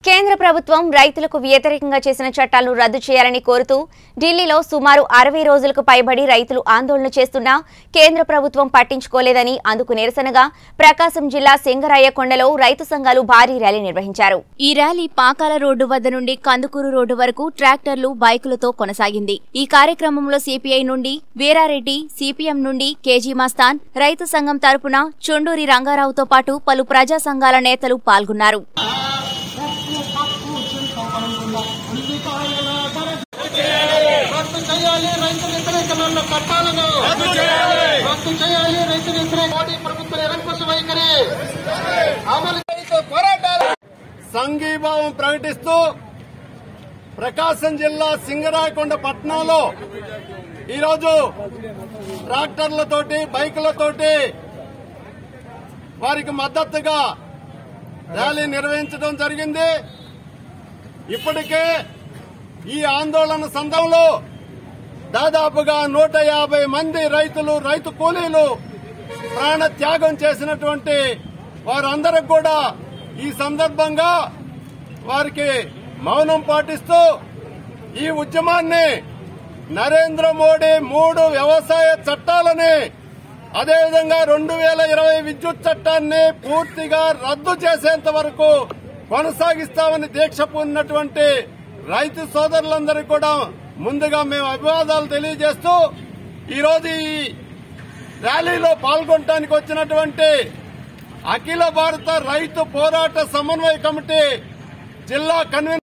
కేంద్ర ప్రభుత్వం రైతులకు వ్యతిరేకంగా చేసిన చట్టాలను రద్దు చేయాలని కోరుతూ ఢిల్లీలో సుమారు అరవై రోజులకు పైబడి రైతులు ఆందోళన చేస్తున్నా కేంద్ర ప్రభుత్వం పట్టించుకోలేదని అందుకు నిరసనగా ప్రకాశం జిల్లా సింగరాయకొండలో రైతు సంఘాలు భారీ ర్యాలీ నిర్వహించారు ఈ ర్యాలీ పాకాల రోడ్డు వద్ద నుండి కందుకూరు రోడ్డు వరకు ట్రాక్టర్లు బైకులతో కొనసాగింది ఈ కార్యక్రమంలో సిపిఐ నుండి వీరారెడ్డి సిపిఎం నుండి కేజీ మస్తాన్ రైతు సంఘం తరపున చుండూరి రంగారావుతో పాటు పలు ప్రజా సంఘాల నేతలు పాల్గొన్నారు రద్దు చేయాలి రైతు వ్యతిరేకమైన చట్టాలను రద్దు చేయాలి రద్దు చేయాలి రైతు వ్యతిరేక మోడీ ప్రభుత్వ నిరంకుశ వైఖరి అమలు చేసే పోరాటాలు సంఘీభావం ప్రకటిస్తూ ప్రకాశం జిల్లా సింగరాయకొండ పట్టణంలో ఈరోజు ట్రాక్టర్లతోటి బైకులతోటి వారికి మద్దతుగా ర్యాలీ నిర్వహించడం జరిగింది ఇప్పటికే ఈ ఆందోళన సందర్భంలో దాదాపుగా నూట యాభై మంది రైతులు రైతు కూలీలు ప్రాణ త్యాగం చేసినటువంటి వారందరికి కూడా ఈ సందర్భంగా వారికి మౌనం పాటిస్తూ ఈ ఉద్యమాన్ని నరేంద్ర మోడీ మూడు వ్యవసాయ చట్టాలని అదేవిధంగా రెండు వేల ఇరవై విద్యుత్ చట్టాన్ని పూర్తిగా రద్దు చేసేంత వరకు కొనసాగిస్తామని దీక్ష పూనినటువంటి రైతు సోదరులందరికీ కూడా ముందుగా మేము అభివాదాలు తెలియజేస్తూ ఈరోజు ఈ ర్యాలీలో పాల్గొనడానికి వచ్చినటువంటి అఖిల భారత రైతు పోరాట సమన్వయ కమిటీ జిల్లా కన్వీనర్